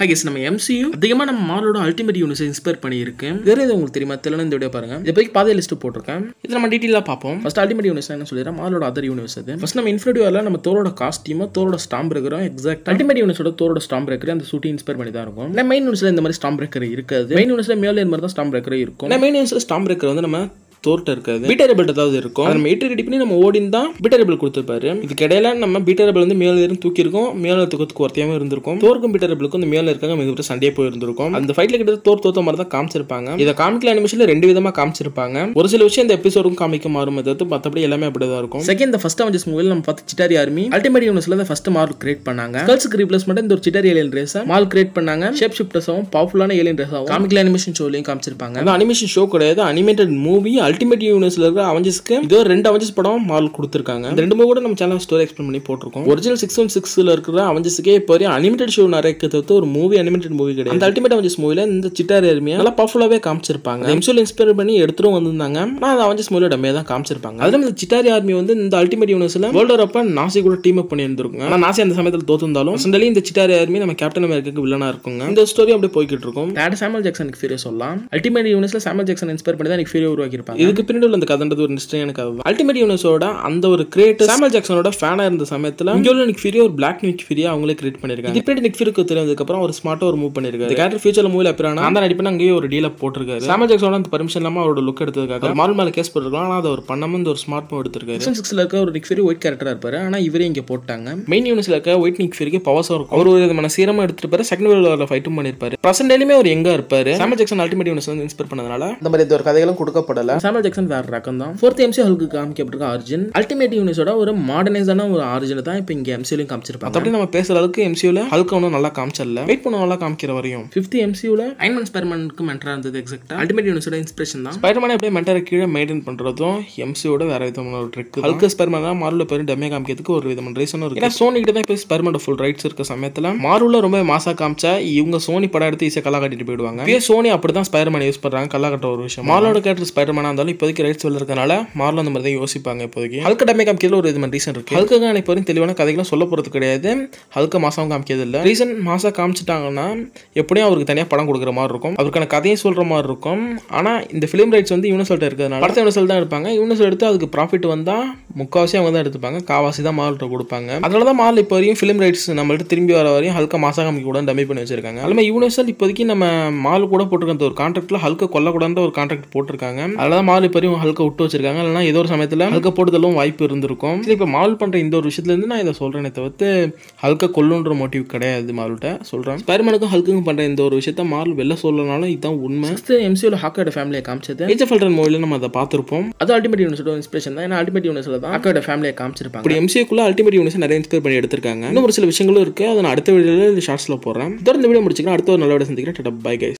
high case நம்ம MCU அதிகமாக நம்ம மாலோட அல்டிமேட் யூனிவர்ஸ் இன்ஸ்பயர் பண்ணியிருக்கு வேற எது உங்களுக்கு தெரியுமா தெரியல இந்த வீடியோ பாருங்க இதை போய் பாதை லிஸ்ட் போட்டிருக்கேன் இது நம்ம டீட்டெயிலாக பார்ப்போம் ஃபர்ஸ்ட் அல்டிமேட் யூனிவர்ஸ் என்ன சொல்லிடுறேன் மாலோட அதர் யூனிவர்ஸ் அது ஃபர்ஸ்ட் நம்ம இன்ஃபினிட்டி வரல நம்ம தோரோட காஸ்டியூமோ தோரோட ஸ்டாம் பிரேக்கரும் எக்ஸாக்ட் அல்டிமேட் யூனிவர்ஸோட தோரோட ஸ்டாம் பிரேக்கர் அந்த சூட்டி இன்ஸ்பயர் பண்ணி தான் இருக்கும் இல்லை மெயின் யூனிவர்ஸில் இந்த மாதிரி ஸ்டாம் பிரேக்கர் இருக்காது மெயின் யூனிவர்ஸில் மேலே மாதிரி தான் ஸ்டாம் பிரேக்கர் இருக்கும் மெயின் யூனிவர்ஸில் ஸ்டாம் பிரேக்கர் வந்து நம்ம தோர்ட்ட இருக்காது பீட்டரபிள் ஏதாவது இருக்கும் அதை நம்ம எட்டு ரெடி பண்ணி நம்ம ஓடின் தான் பீட்டரபிள் கொடுத்துருப்பாரு இதுக்கு இடையில நம்ம பீட்டரபிள் வந்து மேல இருந்து தூக்கி இருக்கோம் மேல தூக்கத்துக்கு ஒருத்தையாவே இருந்திருக்கும் தோர்க்கும் பீட்டரபிளுக்கும் இந்த மேல இருக்காங்க மிகப்பெரிய சண்டையே போயிருந்திருக்கும் அந்த ஃபைட்ல கிட்ட தோர் தோத்த மாதிரி தான் காமிச்சிருப்பாங்க இதை காமிக்கல அனிமேஷன்ல ரெண்டு விதமா காமிச்சிருப்பாங்க ஒரு சில விஷயம் இந்த எபிசோடும் காமிக்க மாறும் தவிர்த்து மற்றபடி எல்லாமே அப்படிதான் இருக்கும் செகண்ட் இந்த ஃபர்ஸ்ட் அவஞ்சஸ் மூவில நம்ம பார்த்து சிட்டாரி ஆர்மி அல்டிமேட் யூனிவர்ஸ்ல தான் ஃபர்ஸ்ட் மார்க் கிரியேட் பண்ணாங்க கேர்ள்ஸ்க்கு ரீப்ளேஸ்மெண்ட் இந்த ஒரு Chitauri alien race Marvel create பண்ணாங்க ஷேப் ஷிஃப்டர்ஸும் பவர்ஃபுல்லான ஏலியன் ரேஸாகவும் காமிக்கல அனிமேஷன் ஷோலையும் காமிச்சிருப்பாங்க அந்த அனிமேஷன் ஷோ கிடையாது அனிமேட்டட் மூவி அல்டிமேட் யூனிவர்ஸ்ல இருக்கிற அவஞ்சஸ்க்கு இதோ ரெண்டு அவஞ்சஸ் படம் மால் கொடுத்துருக்காங்க இந்த ரெண்டு மூவி கூட நம்ம சேனல் ஸ்டோரி எக்ஸ்பிளைன் பண்ணி போட்டிருக்கோம் ஒரிஜினல் சிக்ஸ் ஒன் சிக்ஸ்ல இருக்கிற அவஞ்சஸ்க்கே இப்போ வரையும் அனிமேட்டட் ஷோ நிறைய தவிர்த்து ஒரு மூவி அனிமேட்டட் மூவி கிடையாது அந்த அல்டிமேட் அவஞ்சஸ் மூவில இந்த சிட்டார் எருமையா நல்லா பவர்ஃபுல்லாவே காமிச்சிருப்பாங்க எம்சோல் இன்ஸ்பயர் பண்ணி எடுத்துரும் வந்திருந்தாங்க ஆனால் அந்த அவஞ்சஸ் மூவில டம்மியா தான் காமிச்சிருப்பாங்க அதுல இந்த சிட்டாரி ஆர்மி வந்து இந்த அல்டிமேட் யூனிவர்ஸ்ல வேர்ல்டு அப்ப நாசி கூட டீம் அப் பண்ணி இருந்திருக்கும் ஆனால் நாசி அந்த சமயத்தில் தோத்துருந்தாலும் சண்டலி இந்த சிட்டாரி ஆர்மி நம்ம கேப்டன் அமெரிக்காக்கு வில்லனா இருக்குங்க இந்த ஸ்டோரி அப்படியே போய்கிட்டு இருக்கும் டேட் சாமல் ஜாக்சனுக்கு ஃபீரியோ சொல்லலாம் அல்டிமேட் யூனிவர்ஸ்ல சாமல் ஜாக்சன் இன்ஸ்பயர் பண்ணி தான் எனக்கு ஃபீரியோ உருவாக்கியிருப்பாங்க இதுக்கு பின்னாடி உள்ள அந்த கதைன்றது ஒரு இன்ஸ்டிங் கதை தான் அல்டிமேட் யூனிவர்ஸோட அந்த ஒரு கிரியேட்டர் சாமல் ஜாக்சனோட ஃபேனா இருந்த சமயத்துல இங்க உள்ள நிக் ஃபியூரி ஒரு பிளாக் நிக் ஃபியூரியா அவங்களே கிரியேட் பண்ணிருக்காங்க இது பின்னாடி நிக் ஃபியூரிக்கு தெரிஞ்சதுக்கு அப்புறம் ஒரு ஸ்மார்ட்டா ஒரு மூவ் பண்ணிருக்காரு இந்த கேரக்டர் ஃபியூச்சர்ல மூவில அப்பிரானா அந்த நடிப்பு அங்கேயே ஒரு டீல போட்டிருக்காரு சாமல் ஜாக்சனோட அந்த பர்மிஷன் இல்லாம அவரோட லுக் எடுத்ததுக்காக மால் மேல கேஸ் போட்டிருக்கலாம் ஆனா அதை ஒரு பண்ணாம இந்த ஒரு ஸ்மார்ட் மூவ் எடுத்திருக்காரு சீசன் சிக்ஸ்ல இருக்க ஒரு நிக் ஃபியூரி ஒயிட் கேரக்டரா இருப்பாரு ஆனா இவரே இங்க போட்டாங்க மெயின் யூனிவர்ஸ்ல இருக்க ஒயிட் நிக் ஃபியூரிக்கு பவர்ஸும் இருக்கும் அவர் ஒரு விதமான சீரமா எடுத்துட்டு செகண்ட் வேர்ல்ட் வார்ல ஃபைட்டும் பண்ணிருப்பாரு பிரசன்ட்லயுமே ஒரு எங்க இருப்பாரு சாமல் ஜாக்சன் அல்டிமேட் யூனிவர்ஸ் வந்து இன்ஸ்பயர் பண்ணதுனால இந்த மாதிரி இந்த ஒரு கதைகளும் கொடுக்கப்படல சாமல் ஜாக்சன் வேற ரகம் தான் ஃபோர்த் எம்சி ஹல்க்கு காமிக்கப்பட்டிருக்க ஆர்ஜின் அல்டிமேட் யூனிவர்ஸோட ஒரு மாடர்னைஸான ஒரு ஆரிஜின் தான் இப்போ இங்க எம்சியூலையும் காமிச்சிருப்பாங்க அப்படி நம்ம பேசுற அளவுக்கு எம்சியூல ஹல்க் ஒன்றும் நல்லா காமிச்சல வெயிட் பண்ண நல்லா காமிக்கிற வரையும் ஃபிஃப்த் எம்சியூல ஐன்மன் ஸ்பைர்மனுக்கு மென்டரா இருந்தது எக்ஸாக்டா அல்டிமேட் யூனிவர்ஸோட இன்ஸ்பிரேஷன் தான் ஸ்பைர்மனை அப்படியே மென்டரை கீழே மெயின்டைன் பண்றதும் எம்சியோட வேற விதமான ஒரு ட்ரிக் ஹல்க் ஸ்பைர்மன் தான் மார்வல் பேரும் டம்மே காமிக்கிறதுக்கு ஒரு விதமான ரீசனும் இருக்கு ஏன்னா சோனி கிட்ட தான் இப்போ ஸ்பைர்மனோட ஃபுல் ரைட்ஸ் இருக்க சமயத்துல மார்வல்ல ரொம்ப மாசா காமிச்சா இவங்க சோனி படம் எடுத்து ஈஸியாக கல்லா கட்டிட்டு போயிடுவாங்க இப்பயே சோனி அப்படி தான் ஸ்பைர்மேன் யூஸ் பண்றாங்க கல்லா கட்ட ஒரு விஷயம் மார்வலோட கேரக்டர் ஸ்பைர்மேனா இருந்தாலும் இப்போதைக்கு ரைட்ஸ் வெளில இருக்கனால மார்வல் அந்த மாதிரி தான் யோசிப்பாங்க இப்போதைக்கு ஹல்க் டம்மே காமிக்கிறதுல ஒரு விதமான ரீசன் இருக்கு ஹல்க்கு இப்போ வரையும் தெளிவான கதைகளும் சொல்ல போறது கிடையாது ஹல்க மாசம் காமிக்கிறது இல்லை ரீசன் மாசா காமிச்சிட்டாங்கன்னா எப்படியும் அவருக்கு தனியாக படம் கொடுக்குற மாதிரி இருக்கும் அவருக்கான கதையும் சொல்ற மாதிரி இருக்கும் ஆனால் இந்த ஃபிலிம் ரைட்ஸ் வந்து யூனிவர்சல்ட்ட இருக்கிறதுனால படத்தை யூனிவர்சல் தான் எடுப்பாங்க யூனிவர்சல் எடுத்து அதுக்கு ப்ராஃபிட் வந்தால் முக்காவாசி அவங்க தான் எடுத்துப்பாங்க காவாசி தான் மால்கிட்ட கொடுப்பாங்க அதனால தான் மால் இப்போ வரையும் ஃபிலிம் ரைட்ஸ் நம்மள்ட்ட திரும்பி வர வரையும் ஹல்க மாசா காமிக்க கூட டம்மி பண்ணி வச்சிருக்காங்க அதுமாதிரி யூனிவர்சல் இப்போதைக்கு நம்ம மால் கூட போட்டிருக்க அந்த ஒரு கான்ட்ராக்ட்ல ஹல்க கொல்லக்கூடாத ஒரு கான்ட்ராக்ட் போட்டிருக்காங்க அதனால தான் மால் இப்போ வரையும் ஹல்க விட்டு வச்சிருக்காங்க இல்லைனா ஏதோ ஒரு சமயத்தில் ஹல்க போடுதலும் வாய்ப்பு இருந்திருக்கும் சரி இப்போ மால் பண்ணுற இந்த ஒரு விஷயத்துலேருந்து நான் இதை சொல்கிறேனே தவிர்த்து ஹல்க கொல்லுன்ற மோட்டிவ் கிடையாது மால்கிட்ட சொல்கிறேன் ஸ்பைர்மனுக்கும் ஹல்க்குக்கும் பண்ணுற இந்த ஒரு விஷயத்த மால் வெளில சொல்லனாலும் இதுதான் உண்மை எம்சியோட ஹாக்கோட ஃபேமிலியை காமிச்சது ஏஜ் ஆஃப் அல்ட்ரன் மூவில நம்ம அதை பார்த்துருப்போம் அது அல்டிமேட் யூனிவர்ஸோட இன்ஸ்பிரேஷன் தான் ஏன்னா அல்டிமேட் யூனிவர்ஸில் தான் ஹாக்கோட ஃபேமிலியை காமிச்சிருப்பாங்க இப்படி எம்சிக்குள்ள அல்டிமேட் யூனிவர்ஸ் நிறைய இன்ஸ்பயர் பண்ணி எடுத்திருக்காங்க இன்னும் ஒரு சில விஷயங்களும் இருக்குது அதை நான் அடுத்த வீடியோவில் ஷார்ட்ஸில் போடுறேன் தொடர்ந்து வீடியோ முடிச்சுக்கிறேன் அடுத்த ஒரு நல்ல வீடியோ சந்திக்கிறேன் பை கைஸ்